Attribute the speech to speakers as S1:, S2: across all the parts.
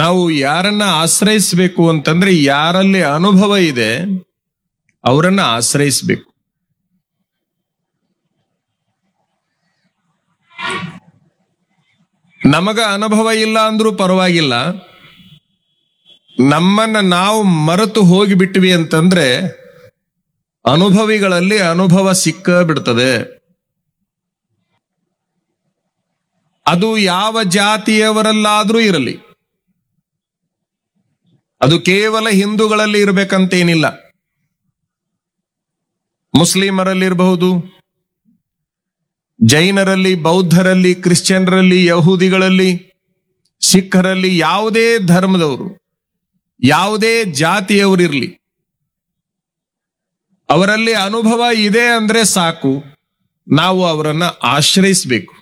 S1: ನಾವು ಯಾರನ್ನ ಆಶ್ರಯಿಸಬೇಕು ಅಂತಂದ್ರೆ ಯಾರಲ್ಲಿ ಅನುಭವ ಇದೆ ಅವರನ್ನ ಆಶ್ರಯಿಸಬೇಕು ನಮಗ ಅನುಭವ ಇಲ್ಲ ಅಂದ್ರೂ ಪರವಾಗಿಲ್ಲ ನಮ್ಮನ್ನ ನಾವು ಮರೆತು ಹೋಗಿಬಿಟ್ವಿ ಅಂತಂದ್ರೆ ಅನುಭವಿಗಳಲ್ಲಿ ಅನುಭವ ಸಿಕ್ಕ ಬಿಡ್ತದೆ ಅದು ಯಾವ ಜಾತಿಯವರಲ್ಲಾದ್ರೂ ಇರಲಿ ಅದು ಕೇವಲ ಹಿಂದೂಗಳಲ್ಲಿ ಇರಬೇಕಂತೇನಿಲ್ಲ ಮುಸ್ಲಿಮರಲ್ಲಿರಬಹುದು ಜೈನರಲ್ಲಿ ಬೌದ್ಧರಲ್ಲಿ ಕ್ರಿಶ್ಚಿಯನ್ರಲ್ಲಿ ಯಹೂದಿಗಳಲ್ಲಿ ಸಿಖ್ಖರಲ್ಲಿ ಯಾವುದೇ ಧರ್ಮದವರು ಯಾವುದೇ ಜಾತಿಯವರಿರಲಿ ಅವರಲ್ಲಿ ಅನುಭವ ಇದೆ ಅಂದ್ರೆ ಸಾಕು ನಾವು ಅವರನ್ನ ಆಶ್ರಯಿಸಬೇಕು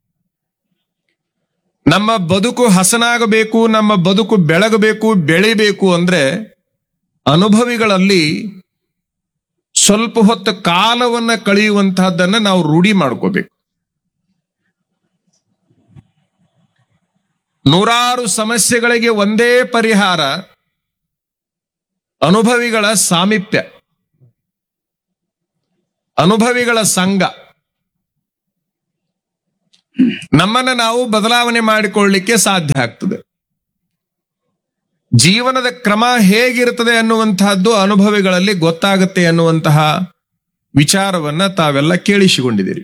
S1: ನಮ್ಮ ಬದುಕು ಹಸನಾಗಬೇಕು ನಮ್ಮ ಬದುಕು ಬೆಳಗಬೇಕು ಬೆಳಿಬೇಕು ಅಂದ್ರೆ ಅನುಭವಿಗಳಲ್ಲಿ ಸ್ವಲ್ಪ ಹೊತ್ತು ಕಾಲವನ್ನ ಕಳೆಯುವಂತಹದ್ದನ್ನ ನಾವು ರೂಢಿ ಮಾಡ್ಕೋಬೇಕು ನೂರಾರು ಸಮಸ್ಯೆಗಳಿಗೆ ಒಂದೇ ಪರಿಹಾರ ಅನುಭವಿಗಳ ಸಾಮೀಪ್ಯ ಅನುಭವಿಗಳ ಸಂಘ ನಮ್ಮನ್ನ ನಾವು ಬದಲಾವಣೆ ಮಾಡಿಕೊಳ್ಳಲಿಕ್ಕೆ ಸಾಧ್ಯ ಆಗ್ತದೆ ಜೀವನದ ಕ್ರಮ ಹೇಗಿರುತ್ತದೆ ಅನ್ನುವಂತಹದ್ದು ಅನುಭವಿಗಳಲ್ಲಿ ಗೊತ್ತಾಗುತ್ತೆ ಅನ್ನುವಂತಹ ವಿಚಾರವನ್ನ ತಾವೆಲ್ಲ ಕೇಳಿಸಿಕೊಂಡಿದ್ದೀರಿ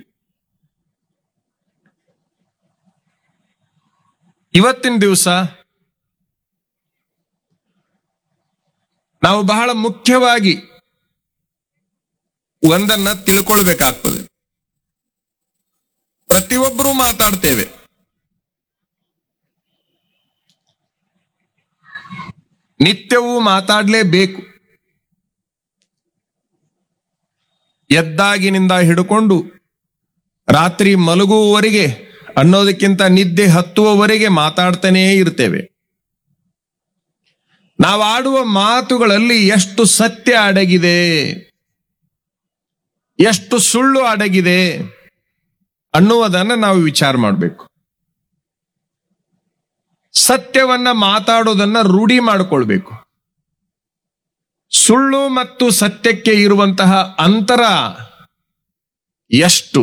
S1: ಇವತ್ತಿನ ದಿವಸ ನಾವು ಬಹಳ ಮುಖ್ಯವಾಗಿ ಒಂದನ್ನ ತಿಳ್ಕೊಳ್ಬೇಕಾಗ್ತದೆ ಪ್ರತಿಯೊಬ್ಬರೂ ಮಾತಾಡ್ತೇವೆ ನಿತ್ಯವೂ ಮಾತಾಡಲೇಬೇಕು ಎದ್ದಾಗಿನಿಂದ ಹಿಡ್ಕೊಂಡು ರಾತ್ರಿ ಮಲಗುವವರೆಗೆ ಅನ್ನೋದಕ್ಕಿಂತ ನಿದ್ದೆ ಹತ್ತುವವರೆಗೆ ಮಾತಾಡ್ತಾನೇ ಇರ್ತೇವೆ ನಾವು ಆಡುವ ಮಾತುಗಳಲ್ಲಿ ಎಷ್ಟು ಸತ್ಯ ಅಡಗಿದೆ ಎಷ್ಟು ಸುಳ್ಳು ಅಡಗಿದೆ ಅನ್ನುವುದನ್ನ ನಾವು ವಿಚಾರ ಮಾಡಬೇಕು ಸತ್ಯವನ್ನ ಮಾತಾಡೋದನ್ನ ರೂಢಿ ಮಾಡಿಕೊಳ್ಬೇಕು ಸುಳ್ಳು ಮತ್ತು ಸತ್ಯಕ್ಕೆ ಇರುವಂತಹ ಅಂತರ ಎಷ್ಟು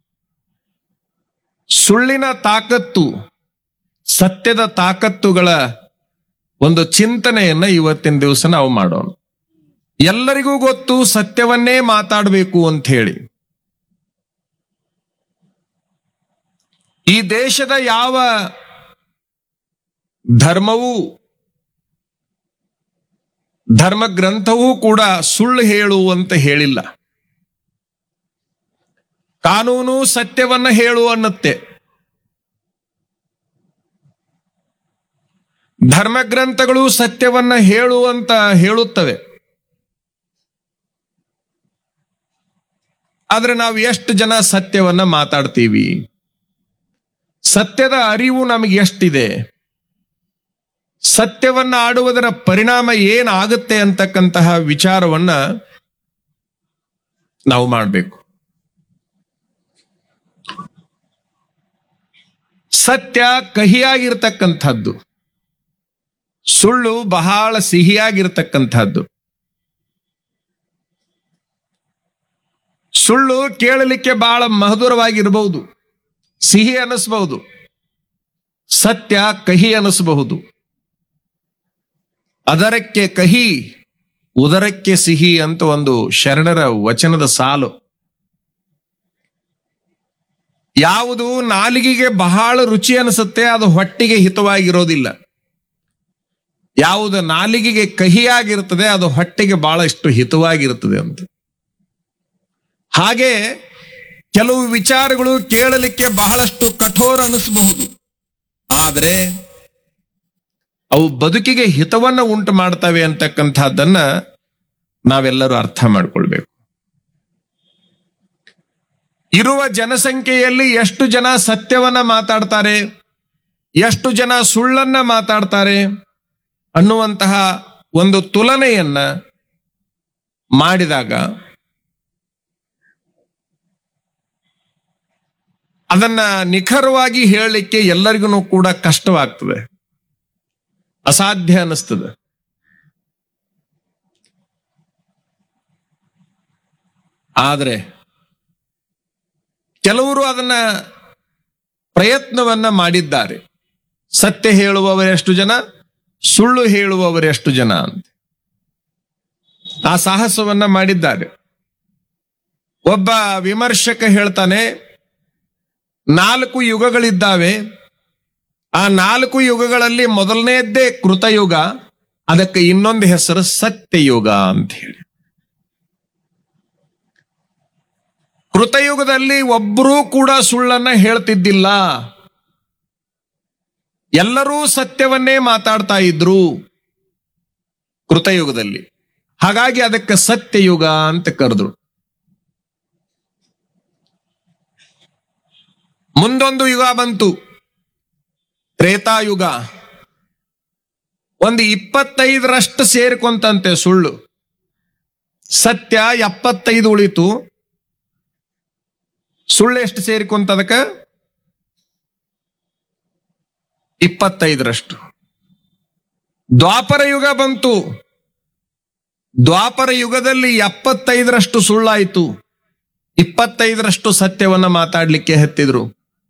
S1: ಸುಳ್ಳಿನ ತಾಕತ್ತು ಸತ್ಯದ ತಾಕತ್ತುಗಳ ಒಂದು ಚಿಂತನೆಯನ್ನ ಇವತ್ತಿನ ದಿವಸ ನಾವು ಮಾಡೋಣ ಎಲ್ಲರಿಗೂ ಗೊತ್ತು ಸತ್ಯವನ್ನೇ ಮಾತಾಡಬೇಕು ಅಂತ ಹೇಳಿ ಈ ದೇಶದ ಯಾವ ಧರ್ಮವೂ ಧರ್ಮ ಗ್ರಂಥವೂ ಕೂಡ ಸುಳ್ಳು ಹೇಳು ಅಂತ ಹೇಳಿಲ್ಲ ಕಾನೂನು ಸತ್ಯವನ್ನ ಹೇಳು ಅನ್ನತ್ತೆ ಧರ್ಮಗ್ರಂಥಗಳು ಸತ್ಯವನ್ನ ಹೇಳು ಅಂತ ಹೇಳುತ್ತವೆ ಆದ್ರೆ ನಾವು ಎಷ್ಟು ಜನ ಸತ್ಯವನ್ನ ಮಾತಾಡ್ತೀವಿ ಸತ್ಯದ ಅರಿವು ನಮಗೆ ಎಷ್ಟಿದೆ ಸತ್ಯವನ್ನ ಆಡುವುದರ ಪರಿಣಾಮ ಏನಾಗುತ್ತೆ ಅಂತಕ್ಕಂತಹ ವಿಚಾರವನ್ನ ನಾವು ಮಾಡಬೇಕು ಸತ್ಯ ಕಹಿಯಾಗಿರ್ತಕ್ಕಂಥದ್ದು ಸುಳ್ಳು ಬಹಳ ಸಿಹಿಯಾಗಿರ್ತಕ್ಕಂಥದ್ದು ಸುಳ್ಳು ಕೇಳಲಿಕ್ಕೆ ಬಹಳ ಮಧುರವಾಗಿರಬಹುದು ಸಿಹಿ ಅನಿಸಬಹುದು ಸತ್ಯ ಕಹಿ ಅನಿಸಬಹುದು ಅದರಕ್ಕೆ ಕಹಿ ಉದರಕ್ಕೆ ಸಿಹಿ ಅಂತ ಒಂದು ಶರಣರ ವಚನದ ಸಾಲು ಯಾವುದು ನಾಲಿಗೆಗೆ ಬಹಳ ರುಚಿ ಅನಿಸುತ್ತೆ ಅದು ಹೊಟ್ಟಿಗೆ ಹಿತವಾಗಿರೋದಿಲ್ಲ ಯಾವುದು ನಾಲಿಗೆಗೆ ಕಹಿಯಾಗಿರ್ತದೆ ಅದು ಹೊಟ್ಟೆಗೆ ಬಹಳಷ್ಟು ಹಿತವಾಗಿರುತ್ತದೆ ಅಂತ ಹಾಗೆ ಕೆಲವು ವಿಚಾರಗಳು ಕೇಳಲಿಕ್ಕೆ ಬಹಳಷ್ಟು ಕಠೋರ ಅನಿಸಬಹುದು ಆದರೆ ಅವು ಬದುಕಿಗೆ ಹಿತವನ್ನ ಉಂಟು ಮಾಡ್ತವೆ ಅಂತಕ್ಕಂಥದ್ದನ್ನ ನಾವೆಲ್ಲರೂ ಅರ್ಥ ಮಾಡ್ಕೊಳ್ಬೇಕು ಇರುವ ಜನಸಂಖ್ಯೆಯಲ್ಲಿ ಎಷ್ಟು ಜನ ಸತ್ಯವನ್ನ ಮಾತಾಡ್ತಾರೆ ಎಷ್ಟು ಜನ ಸುಳ್ಳನ್ನ ಮಾತಾಡ್ತಾರೆ ಅನ್ನುವಂತಹ ಒಂದು ತುಲನೆಯನ್ನ ಮಾಡಿದಾಗ ಅದನ್ನ ನಿಖರವಾಗಿ ಹೇಳಲಿಕ್ಕೆ ಎಲ್ಲರಿಗೂ ಕೂಡ ಕಷ್ಟವಾಗ್ತದೆ ಅಸಾಧ್ಯ ಅನ್ನಿಸ್ತದ ಆದರೆ ಕೆಲವರು ಅದನ್ನ ಪ್ರಯತ್ನವನ್ನ ಮಾಡಿದ್ದಾರೆ ಸತ್ಯ ಹೇಳುವವರೆಷ್ಟು ಜನ ಸುಳ್ಳು ಹೇಳುವವರೆಷ್ಟು ಜನ ಅಂತ ಆ ಸಾಹಸವನ್ನ ಮಾಡಿದ್ದಾರೆ ಒಬ್ಬ ವಿಮರ್ಶಕ ಹೇಳ್ತಾನೆ ನಾಲ್ಕು ಯುಗಗಳಿದ್ದಾವೆ ಆ ನಾಲ್ಕು ಯುಗಗಳಲ್ಲಿ ಮೊದಲನೇದ್ದೇ ಕೃತಯುಗ ಅದಕ್ಕೆ ಇನ್ನೊಂದು ಹೆಸರು ಸತ್ಯಯುಗ ಅಂತ ಹೇಳಿ ಕೃತಯುಗದಲ್ಲಿ ಒಬ್ಬರೂ ಕೂಡ ಸುಳ್ಳನ್ನ ಹೇಳ್ತಿದ್ದಿಲ್ಲ ಎಲ್ಲರೂ ಸತ್ಯವನ್ನೇ ಮಾತಾಡ್ತಾ ಇದ್ರು ಕೃತಯುಗದಲ್ಲಿ ಹಾಗಾಗಿ ಅದಕ್ಕೆ ಸತ್ಯಯುಗ ಅಂತ ಕರೆದ್ರು ಮುಂದೊಂದು ಯುಗ ಬಂತು ತ್ರೇತಾಯುಗ ಒಂದು ಇಪ್ಪತ್ತೈದರಷ್ಟು ಸೇರ್ಕೊಂತಂತೆ ಸುಳ್ಳು ಸತ್ಯ ಎಪ್ಪತ್ತೈದು ಉಳಿತು ಸುಳ್ಳು ಎಷ್ಟು ಸೇರಿಕೊಂತ ಅದಕ್ಕ ಇಪ್ಪತ್ತೈದರಷ್ಟು ದ್ವಾಪರ ಯುಗ ಬಂತು ದ್ವಾಪರ ಯುಗದಲ್ಲಿ ಎಪ್ಪತ್ತೈದರಷ್ಟು ಸುಳ್ಳಾಯಿತು ಇಪ್ಪತ್ತೈದರಷ್ಟು ಸತ್ಯವನ್ನ ಮಾತಾಡ್ಲಿಕ್ಕೆ ಹತ್ತಿದ್ರು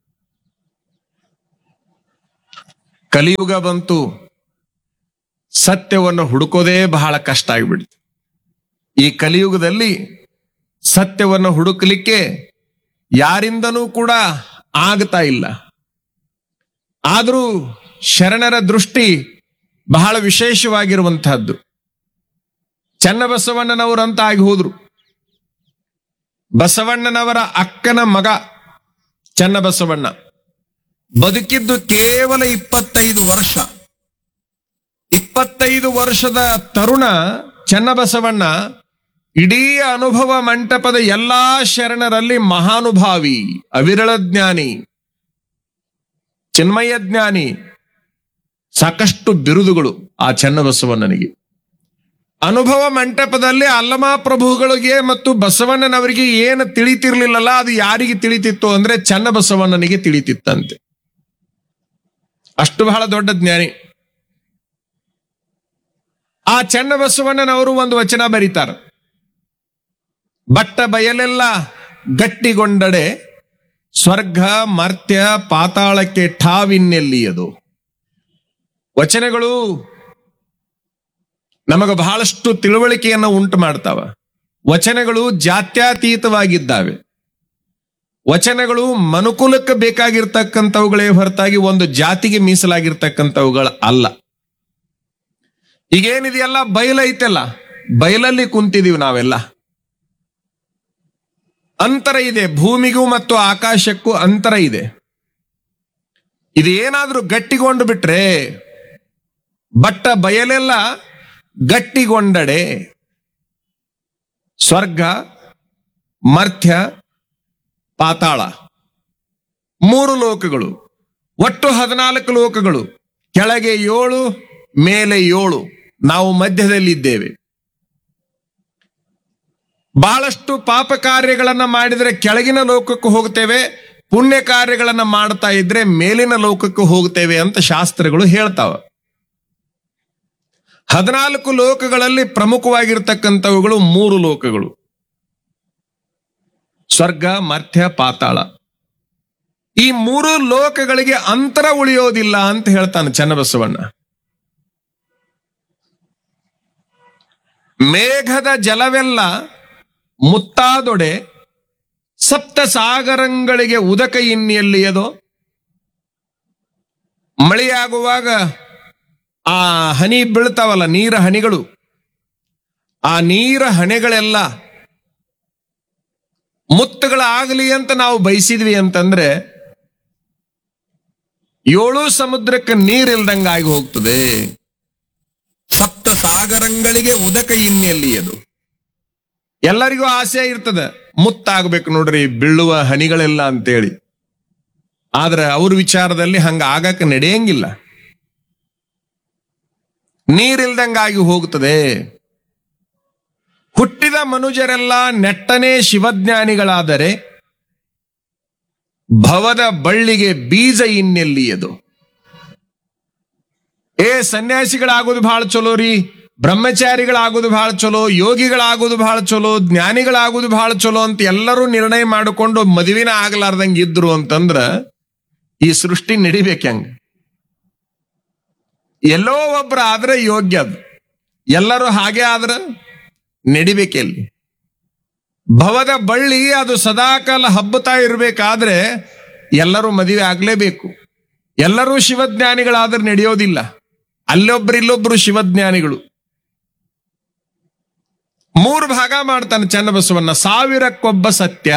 S1: ಕಲಿಯುಗ ಬಂತು ಸತ್ಯವನ್ನು ಹುಡುಕೋದೇ ಬಹಳ ಕಷ್ಟ ಆಗಿಬಿಡ್ತು ಈ ಕಲಿಯುಗದಲ್ಲಿ ಸತ್ಯವನ್ನು ಹುಡುಕಲಿಕ್ಕೆ ಯಾರಿಂದನೂ ಕೂಡ ಆಗ್ತಾ ಇಲ್ಲ ಆದರೂ ಶರಣರ ದೃಷ್ಟಿ ಬಹಳ ವಿಶೇಷವಾಗಿರುವಂತಹದ್ದು ಚನ್ನಬಸವಣ್ಣನವರಂತ ಆಗಿ ಹೋದ್ರು ಬಸವಣ್ಣನವರ ಅಕ್ಕನ ಮಗ ಚನ್ನಬಸವಣ್ಣ ಬದುಕಿದ್ದು ಕೇವಲ ಇಪ್ಪತ್ತೈದು ವರ್ಷ ಇಪ್ಪತ್ತೈದು ವರ್ಷದ ತರುಣ ಚನ್ನಬಸವಣ್ಣ ಇಡೀ ಅನುಭವ ಮಂಟಪದ ಎಲ್ಲಾ ಶರಣರಲ್ಲಿ ಮಹಾನುಭಾವಿ ಅವಿರಳ ಜ್ಞಾನಿ ಚಿನ್ಮಯ ಜ್ಞಾನಿ ಸಾಕಷ್ಟು ಬಿರುದುಗಳು ಆ ಚನ್ನಬಸವಣ್ಣನಿಗೆ ಅನುಭವ ಮಂಟಪದಲ್ಲಿ ಅಲ್ಲಮ ಪ್ರಭುಗಳಿಗೆ ಮತ್ತು ಬಸವಣ್ಣನವರಿಗೆ ಏನು ತಿಳಿತಿರ್ಲಿಲ್ಲಲ್ಲ ಅದು ಯಾರಿಗೆ ತಿಳಿತಿತ್ತು ಅಂದ್ರೆ ಚನ್ನಬಸವಣ್ಣನಿಗೆ ತಿಳಿತಿತ್ತಂತೆ ಅಷ್ಟು ಬಹಳ ದೊಡ್ಡ ಜ್ಞಾನಿ ಆ ಚನ್ನಬಸವಣ್ಣನವರು ಒಂದು ವಚನ ಬರೀತಾರೆ ಬಟ್ಟ ಬಯಲೆಲ್ಲ ಗಟ್ಟಿಗೊಂಡಡೆ ಸ್ವರ್ಗ ಮರ್ತ್ಯ ಪಾತಾಳಕ್ಕೆ ಠಾವಿನ್ನೆಲ್ಲಿಯದು ವಚನಗಳು ನಮಗೆ ಬಹಳಷ್ಟು ತಿಳುವಳಿಕೆಯನ್ನು ಉಂಟು ಮಾಡ್ತಾವ ವಚನಗಳು ಜಾತ್ಯತೀತವಾಗಿದ್ದಾವೆ ವಚನಗಳು ಮನುಕುಲಕ್ಕೆ ಬೇಕಾಗಿರ್ತಕ್ಕಂಥವುಗಳೇ ಹೊರತಾಗಿ ಒಂದು ಜಾತಿಗೆ ಮೀಸಲಾಗಿರ್ತಕ್ಕಂಥವುಗಳ ಅಲ್ಲ ಈಗೇನಿದೆಯಲ್ಲ ಬಯಲೈತೆಲ್ಲ ಬಯಲಲ್ಲಿ ಕುಂತಿದೀವಿ ನಾವೆಲ್ಲ ಅಂತರ ಇದೆ ಭೂಮಿಗೂ ಮತ್ತು ಆಕಾಶಕ್ಕೂ ಅಂತರ ಇದೆ ಇದು ಏನಾದ್ರೂ ಗಟ್ಟಿಗೊಂಡು ಬಿಟ್ರೆ ಬಟ್ಟ ಬಯಲೆಲ್ಲ ಗಟ್ಟಿಗೊಂಡಡೆ ಸ್ವರ್ಗ ಮರ್ತ್ಯ ಪಾತಾಳ ಮೂರು ಲೋಕಗಳು ಒಟ್ಟು ಹದಿನಾಲ್ಕು ಲೋಕಗಳು ಕೆಳಗೆ ಏಳು ಮೇಲೆ ಏಳು ನಾವು ಮಧ್ಯದಲ್ಲಿದ್ದೇವೆ ಬಹಳಷ್ಟು ಪಾಪ ಕಾರ್ಯಗಳನ್ನ ಮಾಡಿದ್ರೆ ಕೆಳಗಿನ ಲೋಕಕ್ಕೆ ಹೋಗ್ತೇವೆ ಪುಣ್ಯ ಕಾರ್ಯಗಳನ್ನ ಮಾಡ್ತಾ ಇದ್ರೆ ಮೇಲಿನ ಲೋಕಕ್ಕೆ ಹೋಗ್ತೇವೆ ಅಂತ ಶಾಸ್ತ್ರಗಳು ಹೇಳ್ತಾವ ಹದಿನಾಲ್ಕು ಲೋಕಗಳಲ್ಲಿ ಪ್ರಮುಖವಾಗಿರ್ತಕ್ಕಂಥವುಗಳು ಮೂರು ಲೋಕಗಳು ಸ್ವರ್ಗ ಮರ್ತ್ಯ ಪಾತಾಳ ಈ ಮೂರು ಲೋಕಗಳಿಗೆ ಅಂತರ ಉಳಿಯೋದಿಲ್ಲ ಅಂತ ಹೇಳ್ತಾನೆ ಚನ್ನಬಸವಣ್ಣ ಮೇಘದ ಜಲವೆಲ್ಲ ಮುತ್ತಾದೊಡೆ ಸಪ್ತ ಸಾಗರಂಗಳಿಗೆ ಉದಕ ಇನ್ನೆಲ್ಲಿಯದೋ ಮಳೆಯಾಗುವಾಗ ಆ ಹನಿ ಬೀಳ್ತಾವಲ್ಲ ನೀರ ಹನಿಗಳು ಆ ನೀರ ಹಣೆಗಳೆಲ್ಲ ಮುತ್ತುಗಳಾಗಲಿ ಅಂತ ನಾವು ಬಯಸಿದ್ವಿ ಅಂತಂದ್ರೆ ಏಳು ಸಮುದ್ರಕ್ಕೆ ನೀರಿಲ್ದಂಗಾಗಿ ಹೋಗ್ತದೆ ಸಪ್ತ ಸಾಗರಂಗಳಿಗೆ ಉದಕ ಇನ್ನೆಲ್ಲಿ ಅದು ಎಲ್ಲರಿಗೂ ಆಸೆ ಇರ್ತದೆ ಮುತ್ತಾಗಬೇಕು ನೋಡ್ರಿ ಬೀಳುವ ಹನಿಗಳೆಲ್ಲ ಅಂತೇಳಿ ಆದ್ರೆ ಅವ್ರ ವಿಚಾರದಲ್ಲಿ ಹಂಗ ಆಗಕ್ಕೆ ನಡೆಯಂಗಿಲ್ಲ ನೀರಿಲ್ದಂಗಾಗಿ ಹೋಗ್ತದೆ ಹುಟ್ಟಿದ ಮನುಜರೆಲ್ಲ ನೆಟ್ಟನೇ ಶಿವಜ್ಞಾನಿಗಳಾದರೆ ಭವದ ಬಳ್ಳಿಗೆ ಬೀಜ ಇನ್ನೆಲ್ಲಿಯದು ಏ ಸನ್ಯಾಸಿಗಳಾಗೋದು ಬಹಳ ಚಲೋ ರೀ ಬ್ರಹ್ಮಚಾರಿಗಳಾಗೋದು ಬಹಳ ಚಲೋ ಯೋಗಿಗಳಾಗೋದು ಬಹಳ ಚಲೋ ಜ್ಞಾನಿಗಳಾಗೋದು ಬಹಳ ಚಲೋ ಅಂತ ಎಲ್ಲರೂ ನಿರ್ಣಯ ಮಾಡಿಕೊಂಡು ಮದುವಿನ ಆಗ್ಲಾರ್ದಂಗ ಇದ್ರು ಅಂತಂದ್ರ ಈ ಸೃಷ್ಟಿ ನಡಿಬೇಕು ಹೆಂಗ ಎಲ್ಲೋ ಒಬ್ರ ಆದ್ರೆ ಯೋಗ್ಯ ಅದು ಎಲ್ಲರೂ ಹಾಗೆ ಆದ್ರ ನಡಿಬೇಕೆಲ್ಲಿ ಭವದ ಬಳ್ಳಿ ಅದು ಸದಾಕಾಲ ಹಬ್ಬತಾ ಇರಬೇಕಾದ್ರೆ ಎಲ್ಲರೂ ಮದುವೆ ಆಗ್ಲೇಬೇಕು ಎಲ್ಲರೂ ಶಿವಜ್ಞಾನಿಗಳಾದ್ರೆ ನಡೆಯೋದಿಲ್ಲ ಅಲ್ಲೊಬ್ರು ಇಲ್ಲೊಬ್ರು ಶಿವಜ್ಞಾನಿಗಳು ಮೂರು ಭಾಗ ಮಾಡ್ತಾನೆ ಚನ್ನಬಸವಣ್ಣ ಸಾವಿರಕ್ಕೊಬ್ಬ ಸತ್ಯ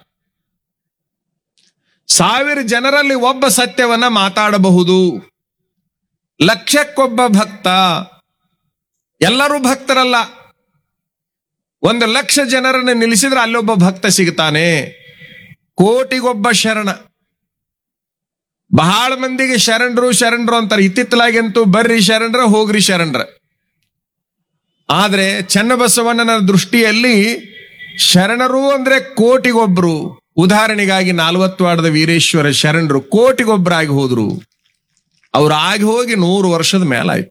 S1: ಸಾವಿರ ಜನರಲ್ಲಿ ಒಬ್ಬ ಸತ್ಯವನ್ನ ಮಾತಾಡಬಹುದು ಲಕ್ಷಕ್ಕೊಬ್ಬ ಭಕ್ತ ಎಲ್ಲರೂ ಭಕ್ತರಲ್ಲ ಒಂದು ಲಕ್ಷ ಜನರನ್ನು ನಿಲ್ಲಿಸಿದ್ರೆ ಅಲ್ಲೊಬ್ಬ ಭಕ್ತ ಸಿಗ್ತಾನೆ ಕೋಟಿಗೊಬ್ಬ ಶರಣ ಬಹಳ ಮಂದಿಗೆ ಶರಣರು ಶರಣರು ಅಂತಾರೆ ಇತ್ತಿತ್ತಲಾಗಂತೂ ಬರ್ರಿ ಶರಣರ ಹೋಗ್ರಿ ಶರಣರ ಆದ್ರೆ ಚನ್ನಬಸವಣ್ಣನ ದೃಷ್ಟಿಯಲ್ಲಿ ಶರಣರು ಅಂದ್ರೆ ಕೋಟಿಗೊಬ್ರು ಉದಾಹರಣೆಗಾಗಿ ನಾಲ್ವತ್ತು ವಾಡದ ವೀರೇಶ್ವರ ಶರಣರು ಕೋಟಿಗೊಬ್ಬರಾಗಿ ಹೋದ್ರು ಅವ್ರು ಆಗಿ ಹೋಗಿ ನೂರು ವರ್ಷದ ಮೇಲಾಯ್ತು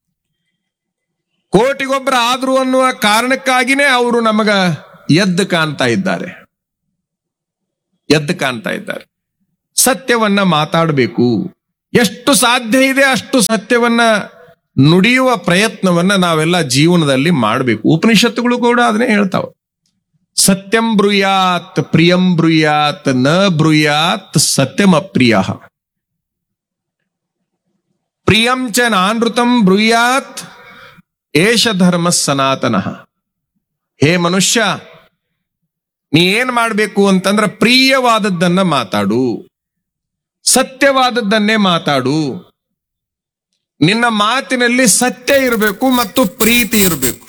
S1: ಕೋಟಿಗೊಬ್ಬರ ಆದ್ರು ಅನ್ನುವ ಕಾರಣಕ್ಕಾಗಿನೇ ಅವರು ನಮಗ ಎದ್ದು ಕಾಣ್ತಾ ಇದ್ದಾರೆ ಎದ್ದು ಕಾಣ್ತಾ ಇದ್ದಾರೆ ಸತ್ಯವನ್ನ ಮಾತಾಡಬೇಕು ಎಷ್ಟು ಸಾಧ್ಯ ಇದೆ ಅಷ್ಟು ಸತ್ಯವನ್ನ ನುಡಿಯುವ ಪ್ರಯತ್ನವನ್ನ ನಾವೆಲ್ಲ ಜೀವನದಲ್ಲಿ ಮಾಡಬೇಕು ಉಪನಿಷತ್ತುಗಳು ಕೂಡ ಅದನ್ನೇ ಹೇಳ್ತಾವ ಸತ್ಯಂ ಬ್ರೂಯಾತ್ ಪ್ರಿಯಂ ಬ್ರೂಯಾತ್ ನ ಬ್ರೂಯಾತ್ ಸತ್ಯಂ ಅಪ್ರಿಯ ಪ್ರಿಯಂ ಚ ನಾನೃತಂ ಬ್ರೂಯಾತ್ ಏಷ ಧರ್ಮ ಸನಾತನ ಹೇ ಮನುಷ್ಯ ನೀ ಏನ್ ಮಾಡ್ಬೇಕು ಅಂತಂದ್ರೆ ಪ್ರಿಯವಾದದ್ದನ್ನ ಮಾತಾಡು ಸತ್ಯವಾದದ್ದನ್ನೇ ಮಾತಾಡು ನಿನ್ನ ಮಾತಿನಲ್ಲಿ ಸತ್ಯ ಇರಬೇಕು ಮತ್ತು ಪ್ರೀತಿ ಇರಬೇಕು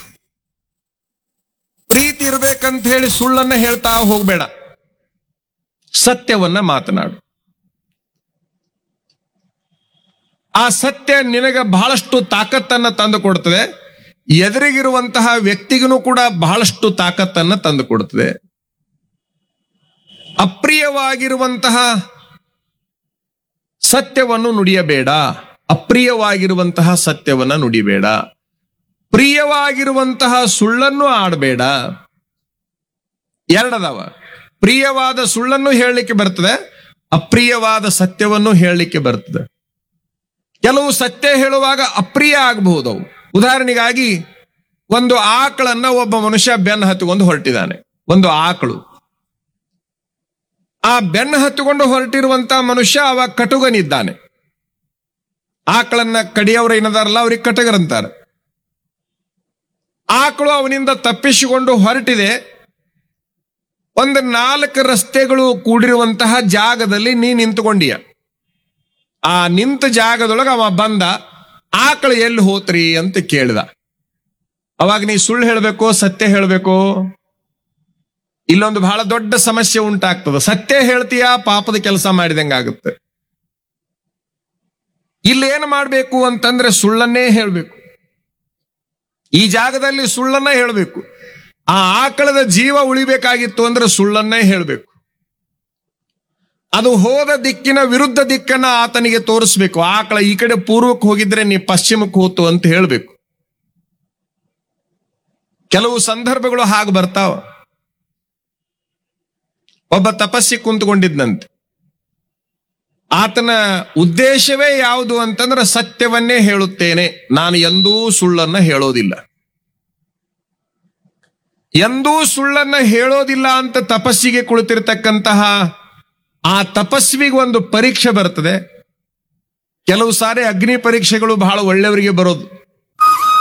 S1: ಪ್ರೀತಿ ಇರ್ಬೇಕಂತ ಹೇಳಿ ಸುಳ್ಳನ್ನ ಹೇಳ್ತಾ ಹೋಗ್ಬೇಡ ಸತ್ಯವನ್ನ ಮಾತನಾಡು ಆ ಸತ್ಯ ನಿನಗೆ ಬಹಳಷ್ಟು ತಾಕತ್ತನ್ನ ತಂದು ಕೊಡ್ತದೆ ಎದುರಿಗಿರುವಂತಹ ವ್ಯಕ್ತಿಗೂ ಕೂಡ ಬಹಳಷ್ಟು ತಾಕತ್ತನ್ನ ತಂದು ಕೊಡ್ತದೆ ಅಪ್ರಿಯವಾಗಿರುವಂತಹ ಸತ್ಯವನ್ನು ನುಡಿಯಬೇಡ ಅಪ್ರಿಯವಾಗಿರುವಂತಹ ಸತ್ಯವನ್ನ ನುಡಿಬೇಡ ಪ್ರಿಯವಾಗಿರುವಂತಹ ಸುಳ್ಳನ್ನು ಆಡಬೇಡ ಎರಡದವ ಪ್ರಿಯವಾದ ಸುಳ್ಳನ್ನು ಹೇಳಲಿಕ್ಕೆ ಬರ್ತದೆ ಅಪ್ರಿಯವಾದ ಸತ್ಯವನ್ನು ಹೇಳಲಿಕ್ಕೆ ಬರ್ತದೆ ಕೆಲವು ಸತ್ಯ ಹೇಳುವಾಗ ಅಪ್ರಿಯ ಆಗಬಹುದು ಅವು ಉದಾಹರಣೆಗಾಗಿ ಒಂದು ಆಕಳನ್ನ ಒಬ್ಬ ಮನುಷ್ಯ ಬೆನ್ನು ಹತ್ತುಕೊಂಡು ಹೊರಟಿದ್ದಾನೆ ಒಂದು ಆಕಳು ಆ ಬೆನ್ನು ಹತ್ತುಕೊಂಡು ಹೊರಟಿರುವಂತ ಮನುಷ್ಯ ಅವ ಕಟುಗನಿದ್ದಾನೆ ಆಕಳನ್ನ ಕಡಿಯವ್ರು ಏನದಾರಲ್ಲ ಅವ್ರಿಗೆ ಕಟಗರಂತಾರೆ ಆಕಳು ಅವನಿಂದ ತಪ್ಪಿಸಿಕೊಂಡು ಹೊರಟಿದೆ ಒಂದು ನಾಲ್ಕು ರಸ್ತೆಗಳು ಕೂಡಿರುವಂತಹ ಜಾಗದಲ್ಲಿ ನೀ ನಿಂತುಕೊಂಡಿಯ ಆ ನಿಂತ ಜಾಗದೊಳಗೆ ಅವ ಬಂದ ಆಕಳು ಎಲ್ಲಿ ಹೋತ್ರಿ ಅಂತ ಕೇಳಿದ ಅವಾಗ ನೀ ಸುಳ್ಳು ಹೇಳಬೇಕು ಸತ್ಯ ಹೇಳಬೇಕು ಇಲ್ಲೊಂದು ಬಹಳ ದೊಡ್ಡ ಸಮಸ್ಯೆ ಉಂಟಾಗ್ತದೆ ಸತ್ಯ ಹೇಳ್ತೀಯಾ ಪಾಪದ ಕೆಲಸ ಮಾಡಿದಂಗಾಗುತ್ತೆ ಇಲ್ಲಿ ಏನು ಮಾಡಬೇಕು ಅಂತಂದ್ರೆ ಸುಳ್ಳನ್ನೇ ಹೇಳಬೇಕು ಈ ಜಾಗದಲ್ಲಿ ಸುಳ್ಳನ್ನ ಹೇಳಬೇಕು ಆ ಆಕಳದ ಜೀವ ಉಳಿಬೇಕಾಗಿತ್ತು ಅಂದ್ರೆ ಸುಳ್ಳನ್ನೇ ಹೇಳಬೇಕು ಅದು ಹೋದ ದಿಕ್ಕಿನ ವಿರುದ್ಧ ದಿಕ್ಕನ್ನ ಆತನಿಗೆ ತೋರಿಸ್ಬೇಕು ಆಕಳ ಈ ಕಡೆ ಪೂರ್ವಕ್ಕೆ ಹೋಗಿದ್ರೆ ನೀ ಪಶ್ಚಿಮಕ್ಕೆ ಹೋತು ಅಂತ ಹೇಳಬೇಕು ಕೆಲವು ಸಂದರ್ಭಗಳು ಹಾಗೆ ಬರ್ತಾವ ಒಬ್ಬ ತಪಸ್ಸಿ ಕುಂತ್ಕೊಂಡಿದ್ನಂತೆ ಆತನ ಉದ್ದೇಶವೇ ಯಾವುದು ಅಂತಂದ್ರೆ ಸತ್ಯವನ್ನೇ ಹೇಳುತ್ತೇನೆ ನಾನು ಎಂದೂ ಸುಳ್ಳನ್ನ ಹೇಳೋದಿಲ್ಲ ಎಂದೂ ಸುಳ್ಳನ್ನ ಹೇಳೋದಿಲ್ಲ ಅಂತ ತಪಸ್ಸಿಗೆ ಕುಳಿತಿರ್ತಕ್ಕಂತಹ ಆ ತಪಸ್ವಿಗೆ ಒಂದು ಪರೀಕ್ಷೆ ಬರ್ತದೆ ಕೆಲವು ಸಾರಿ ಅಗ್ನಿ ಪರೀಕ್ಷೆಗಳು ಬಹಳ ಒಳ್ಳೆಯವರಿಗೆ ಬರೋದು